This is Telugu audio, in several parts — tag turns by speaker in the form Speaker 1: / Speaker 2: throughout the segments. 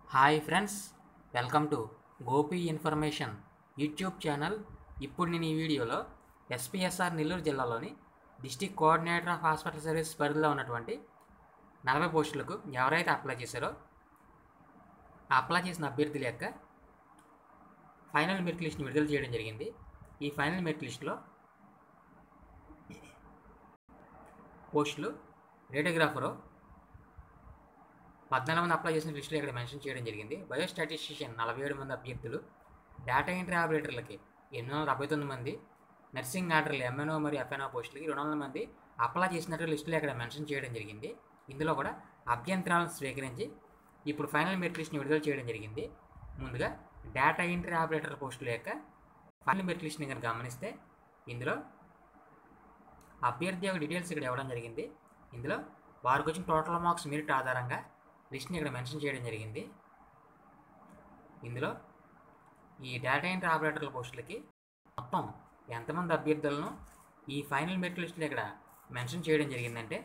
Speaker 1: hi friends welcome to Gopi information YouTube channel ఇప్పుడు నేను ఈ వీడియోలో ఎస్పీఎస్ఆర్ నెల్లూరు జిల్లాలోని district coordinator of hospital service పరిధిలో ఉన్నటువంటి నలభై పోస్టులకు ఎవరైతే అప్లై చేశారో ఆ అప్లై చేసిన అభ్యర్థుల యొక్క ఫైనల్ మెరిట్ లిస్ట్ని విడుదల చేయడం జరిగింది ఈ ఫైనల్ మెరిట్ లిస్ట్లో పోస్టులు రేడియోగ్రాఫరు పద్నాలుగు మంది అప్లై చేసిన లిస్టులో ఇక్కడ మెన్షన్ చేయడం జరిగింది బయోస్టాటిస్టిషియన్ నలభై ఏడు మంది అభ్యర్థులు డేటా ఎంట్రీ ఆపరేటర్లకి ఎనిమిది వందల డెబ్బై తొమ్మిది మంది నర్సింగ్ ఆర్డర్లు ఎంఎన్ఓ మరియు ఎఫ్ఎన్ఓ పోస్టులకి రెండు వందల మంది అప్లై చేసినట్టు లిస్టులో ఇక్కడ మెన్షన్ చేయడం జరిగింది ఇందులో కూడా అభ్యంతరాలను స్వీకరించి ఇప్పుడు ఫైనల్ మెరిట్ లిస్ట్ని విడుదల చేయడం జరిగింది ముందుగా డేటా ఎంట్రీ ఆపరేటర్ పోస్టుల యొక్క ఫైనల్ మెరిట్ లిస్ట్ని కనుక గమనిస్తే ఇందులో అభ్యర్థి యొక్క డీటెయిల్స్ ఇక్కడ ఇవ్వడం జరిగింది ఇందులో వారికి వచ్చిన టోటల్ మార్క్స్ మెరిట్ ఆధారంగా లిస్ట్ని ఇక్కడ మెన్షన్ చేయడం జరిగింది ఇందులో ఈ డేటా ఎంట్రీ ఆపరేటర్ల పోస్టులకి మొత్తం ఎంతమంది అభ్యర్థులను ఈ ఫైనల్ మెరిట్ లిస్టులో ఇక్కడ మెన్షన్ చేయడం జరిగిందంటే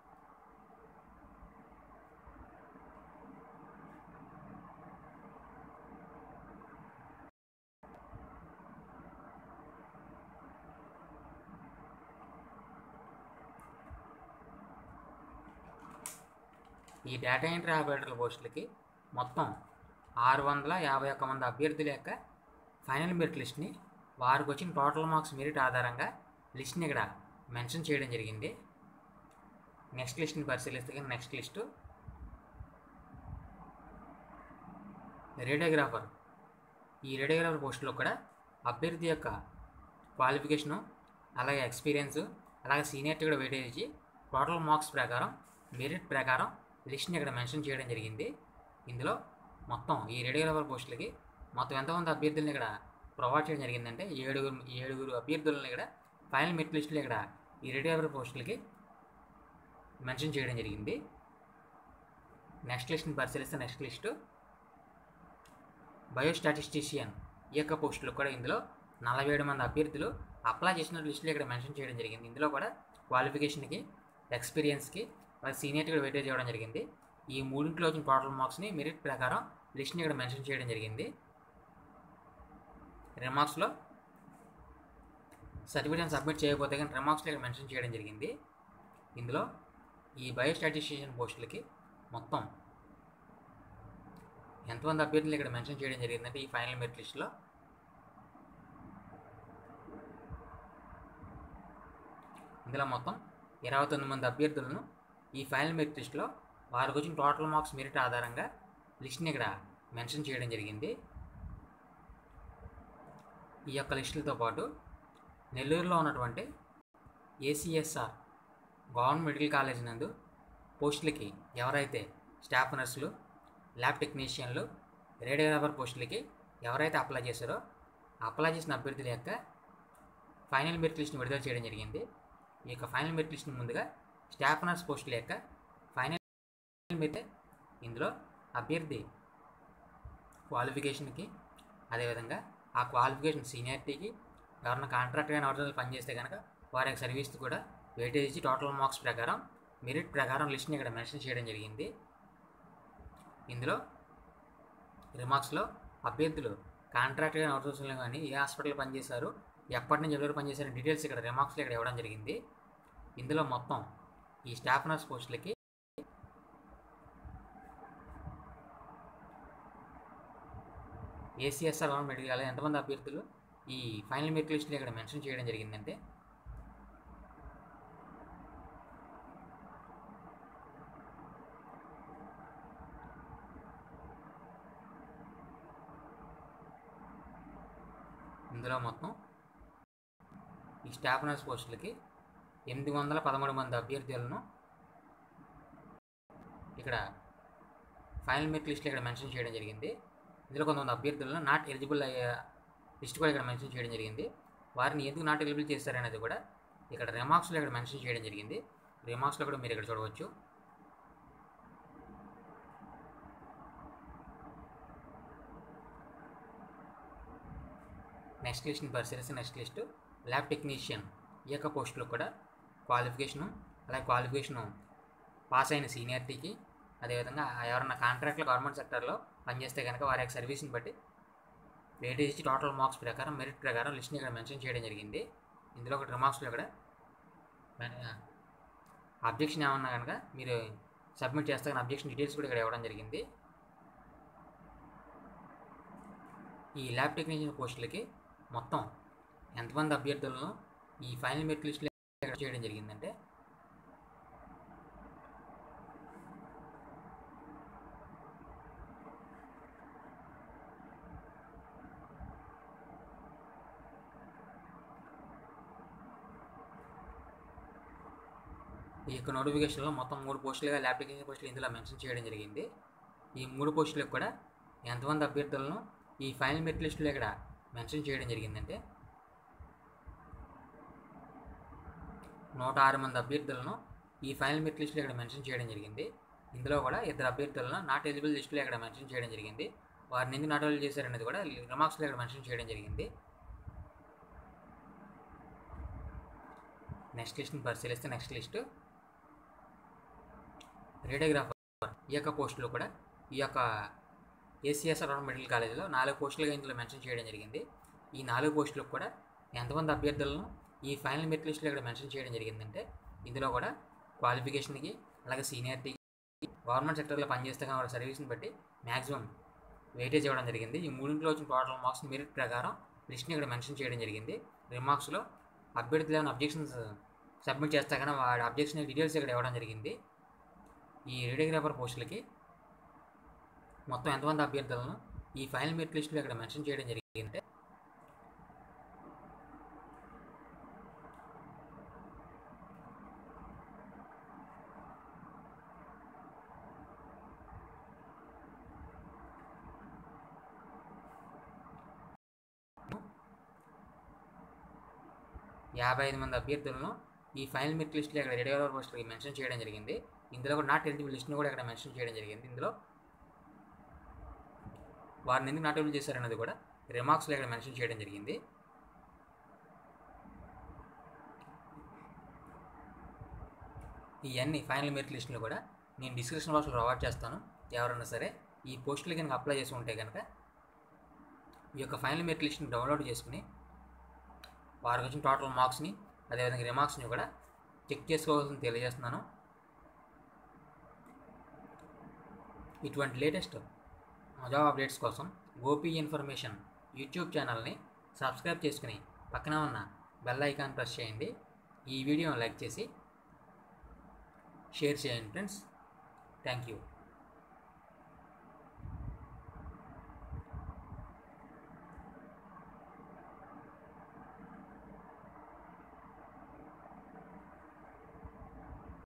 Speaker 1: ఈ డేటా ఎంట్రీ ఆపరేటర్ల పోస్టులకి మొత్తం ఆరు వందల యాభై ఒక్క మంది అభ్యర్థుల యొక్క ఫైనల్ మెరిట్ లిస్ట్ని వారికి వచ్చిన టోటల్ మార్క్స్ మెరిట్ ఆధారంగా లిస్ట్ని ఇక్కడ మెన్షన్ చేయడం జరిగింది నెక్స్ట్ లిస్ట్ని పరిశీలిస్తే నెక్స్ట్ లిస్టు రేడియోగ్రాఫర్ ఈ రేడియోగ్రాఫర్ పోస్టులో కూడా అభ్యర్థి యొక్క క్వాలిఫికేషను అలాగే ఎక్స్పీరియన్స్ అలాగే సీనియర్టీ కూడా వెయిటేజ్ ఇచ్చి టోటల్ మార్క్స్ ప్రకారం మెరిట్ ప్రకారం లిస్ట్ని ఇక్కడ మెన్షన్ చేయడం జరిగింది ఇందులో మొత్తం ఈ రేడియోగ్రాఫర్ పోస్టులకి మొత్తం ఎంతమంది అభ్యర్థులను ఇక్కడ ప్రొవైడ్ చేయడం జరిగిందంటే ఏడుగురు ఏడుగురు అభ్యర్థులను ఇక్కడ ఫైనల్ మెరిట్ లిస్టులు ఇక్కడ ఈ రేడియోగ్రాఫర్ పోస్టులకి మెన్షన్ చేయడం జరిగింది నెక్స్ట్ లిస్ట్ని పరిశీలిస్తే నెక్స్ట్ లిస్టు బయోస్టాటిస్టిషియన్ ఈ యొక్క పోస్టులు కూడా ఇందులో నలభై ఏడు మంది అభ్యర్థులు అప్లై చేసిన లిస్టులు ఇక్కడ మెన్షన్ చేయడం జరిగింది ఇందులో కూడా క్వాలిఫికేషన్కి ఎక్స్పీరియన్స్కి అలాగే సీనియర్టీ కూడా వెయిటేజ్ ఇవ్వడం జరిగింది ఈ మూడింటిలో వచ్చిన టోటల్ మార్క్స్ని మెరిట్ ప్రకారం లిస్ట్ని ఇక్కడ మెన్షన్ చేయడం జరిగింది రిమార్క్స్లో సర్టిఫికేట్ సబ్మిట్ చేయకపోతే కానీ రిమార్క్స్లో ఇక్కడ మెన్షన్ చేయడం జరిగింది ఇందులో ఈ బయోస్టాటిస్టిషియన్ పోస్టులకి మొత్తం ఎంతమంది అభ్యర్థులు ఇక్కడ మెన్షన్ చేయడం జరిగిందంటే ఈ ఫైనల్ మెరిట్ లిస్ట్లో ఇందులో మొత్తం ఇరవై తొమ్మిది మంది అభ్యర్థులను ఈ ఫైనల్ మెరిట్ లిస్ట్లో వారికి వచ్చిన టోటల్ మార్క్స్ మెరిట్ ఆధారంగా లిస్ట్ని ఇక్కడ మెన్షన్ చేయడం జరిగింది ఈ యొక్క లిస్టులతో పాటు నెల్లూరులో ఉన్నటువంటి ఏసీఎస్ఆర్ గవర్నమెంట్ మెడికల్ కాలేజ్ నందు పోస్టులకి ఎవరైతే స్టాఫ్ నర్సులు ల్యాబ్ టెక్నీషియన్లు రేడియోగ్రాఫర్ పోస్టులకి ఎవరైతే అప్లై చేశారో అప్లై చేసిన అభ్యర్థుల యొక్క ఫైనల్ మెరిట్ లిస్ట్ని విడుదల చేయడం జరిగింది ఈ యొక్క ఫైనల్ మెరిట్ లిస్ట్ని ముందుగా స్టాఫ్ నర్స్ పోస్టుల యొక్క ఫైనల్ మెరిట్ ఇందులో అభ్యర్థి క్వాలిఫికేషన్కి అదేవిధంగా ఆ క్వాలిఫికేషన్ సీనియారిటీకి ఎవరైనా కాంట్రాక్ట్ కానీ ఆర్డర్ పనిచేస్తే కనుక వారి యొక్క సర్వీస్ కూడా వెయిటేజ్ ఇచ్చి టోటల్ మార్క్స్ ప్రకారం మెరిట్ ప్రకారం లిస్ట్ని ఇక్కడ మెన్షన్ చేయడం జరిగింది ఇందులో రిమార్క్స్లో అభ్యర్థులు కాంట్రాక్ట్ కానీ అవుట్సోర్సింగ్లో కానీ ఏ హాస్పిటల్ పనిచేశారు ఎప్పటి నుంచి ఎవరు పనిచేశారు డీటెయిల్స్ ఇక్కడ రిమార్క్స్లో ఇక్కడ ఇవ్వడం జరిగింది ఇందులో మొత్తం ఈ స్టాఫ్ నర్స్ పోస్టులకి ఏసీఎస్ఆర్ గవర్నమెంట్ మెడికల్ కాలేజ్ ఎంతమంది అభ్యర్థులు ఈ ఫైనల్ మెరిట్ లిస్ట్లో ఇక్కడ మెన్షన్ చేయడం జరిగిందంటే ఇందులో మొత్తం ఈ స్టాఫ్ నర్స్ పోస్టులకి ఎనిమిది వందల పదమూడు మంది అభ్యర్థులను ఇక్కడ ఫైనల్ మెరిట్ లిస్ట్లో ఇక్కడ మెన్షన్ చేయడం జరిగింది ఇందులో కొంతమంది అభ్యర్థులను నాట్ ఎలిజిబుల్ అయ్యే లిస్ట్ కూడా ఇక్కడ మెన్షన్ చేయడం జరిగింది వారిని ఎందుకు నాట్ ఎలిజిబుల్ చేస్తారనేది కూడా ఇక్కడ రిమార్క్స్లో ఇక్కడ మెన్షన్ చేయడం జరిగింది రిమార్క్స్లో కూడా మీరు ఇక్కడ చూడవచ్చు నెక్స్ట్ లిస్ట్ని పరిశీలిస్తే నెక్స్ట్ లిస్ట్ ల్యాబ్ టెక్నీషియన్ ఈ యొక్క పోస్టులో కూడా క్వాలిఫికేషను అలాగే క్వాలిఫికేషను పాస్ అయిన సీనియారిటీకి అదేవిధంగా ఎవరైనా కాంట్రాక్ట్లో గవర్నమెంట్ సెక్టర్లో పనిచేస్తే కనుక వారి యొక్క సర్వీస్ని బట్టి వెయిటేజ్ ఇచ్చి టోటల్ మార్క్స్ ప్రకారం మెరిట్ ప్రకారం లిస్ట్ని ఇక్కడ మెన్షన్ చేయడం జరిగింది ఇందులో ఒక రిమార్క్స్లో ఇక్కడ అబ్జెక్షన్ ఏమన్నా కనుక మీరు సబ్మిట్ చేస్తే కానీ అబ్జెక్షన్ డీటెయిల్స్ కూడా ఇక్కడ ఇవ్వడం జరిగింది ఈ ల్యాబ్ టెక్నీషియన్ పోస్టులకి మొత్తం ఎంతమంది అభ్యర్థులను ఈ ఫైనల్ మెరిట్ లిస్ట్లో చేయడం జరిగిందంటే ఈ యొక్క నోటిఫికేషన్లో మొత్తం మూడు పోస్టులుగా ల్యాబ్ టెక్నీషియన్ పోస్టులు ఇందులో మెన్షన్ చేయడం జరిగింది ఈ మూడు పోస్టులకు కూడా ఎంతమంది అభ్యర్థులను ఈ ఫైనల్ మెరిట్ లిస్టులో ఇక్కడ మెన్షన్ చేయడం జరిగిందంటే నూట ఆరు మంది అభ్యర్థులను ఈ ఫైనల్ మెరిట్ లిస్టులో ఇక్కడ మెన్షన్ చేయడం జరిగింది ఇందులో కూడా ఇద్దరు అభ్యర్థులను నాట్ ఎలిజిబుల్ లిస్టులో ఇక్కడ మెన్షన్ చేయడం జరిగింది వారిని ఎందుకు నాట్ ఎలిజిబుల్ చేశారనేది కూడా రిమార్క్స్లో ఇక్కడ మెన్షన్ చేయడం జరిగింది నెక్స్ట్ లిస్ట్ని పరిశీలిస్తే నెక్స్ట్ లిస్టు రేడియోగ్రాఫర్ ఈ యొక్క పోస్టులు కూడా ఈ యొక్క ఏసీఎస్ అరౌండ్ మెడికల్ కాలేజీలో నాలుగు పోస్టులుగా ఇందులో మెన్షన్ చేయడం జరిగింది ఈ నాలుగు పోస్టులకు కూడా ఎంతమంది అభ్యర్థులను ఈ ఫైనల్ మెరిట్ లిస్టులో ఇక్కడ మెన్షన్ చేయడం జరిగిందంటే ఇందులో కూడా క్వాలిఫికేషన్కి అలాగే సీనియారిటీకి గవర్నమెంట్ సెక్టర్లో పనిచేస్తే కానీ సర్వీస్ని బట్టి మ్యాక్సిమం వెయిటేజ్ ఇవ్వడం జరిగింది ఈ మూడింటిలో వచ్చిన టోటల్ మార్క్స్ మెరిట్ ప్రకారం లిస్ట్ని ఇక్కడ మెన్షన్ చేయడం జరిగింది రిమార్క్స్లో అభ్యర్థులు ఏమైనా అబ్జెక్షన్స్ సబ్మిట్ చేస్తే కానీ వాడి అబ్జెక్షన్ డీటెయిల్స్ ఇక్కడ ఇవ్వడం జరిగింది ఈ రేడియోగ్రాఫర్ పోస్టులకి మొత్తం ఎంతమంది అభ్యర్థులను ఈ ఫైనల్ మెరిట్ లిస్టులో ఇక్కడ మెన్షన్ చేయడం జరిగిందంటే యాభై ఐదు మంది అభ్యర్థులను ఈ ఫైనల్ మెరిట్ లిస్టులో ఇక్కడ రేడియోగ్రాఫర్ పోస్టులకి మెన్షన్ చేయడం జరిగింది ఇందులో కూడా నాట్ ఎలిజిబుల్ లిస్ట్ని కూడా ఇక్కడ మెన్షన్ చేయడం జరిగింది ఇందులో వారిని ఎందుకు నాట్ ఎలిజిబుల్ చేశారనేది కూడా రిమార్క్స్లో ఇక్కడ మెన్షన్ చేయడం జరిగింది ఇవన్నీ ఫైనల్ మెరిట్ లిస్టులు కూడా నేను డిస్క్రిప్షన్ బాక్స్లో ప్రొవైడ్ చేస్తాను ఎవరైనా సరే ఈ పోస్టులు కనుక అప్లై చేసి ఉంటే కనుక ఈ యొక్క ఫైనల్ మెరిట్ లిస్ట్ని డౌన్లోడ్ చేసుకుని వారికి వచ్చిన టోటల్ మార్క్స్ని అదేవిధంగా రిమార్క్స్ని కూడా చెక్ చేసుకోవాల్సింది తెలియజేస్తున్నాను ఇటువంటి లేటెస్ట్ జాబ్ అప్డేట్స్ కోసం గోపీ ఇన్ఫర్మేషన్ యూట్యూబ్ ఛానల్ని సబ్స్క్రైబ్ చేసుకుని పక్కన ఉన్న బెల్ ఐకాన్ ప్రెస్ చేయండి ఈ వీడియోని లైక్ చేసి షేర్ చేయండి ఫ్రెండ్స్ థ్యాంక్ యూ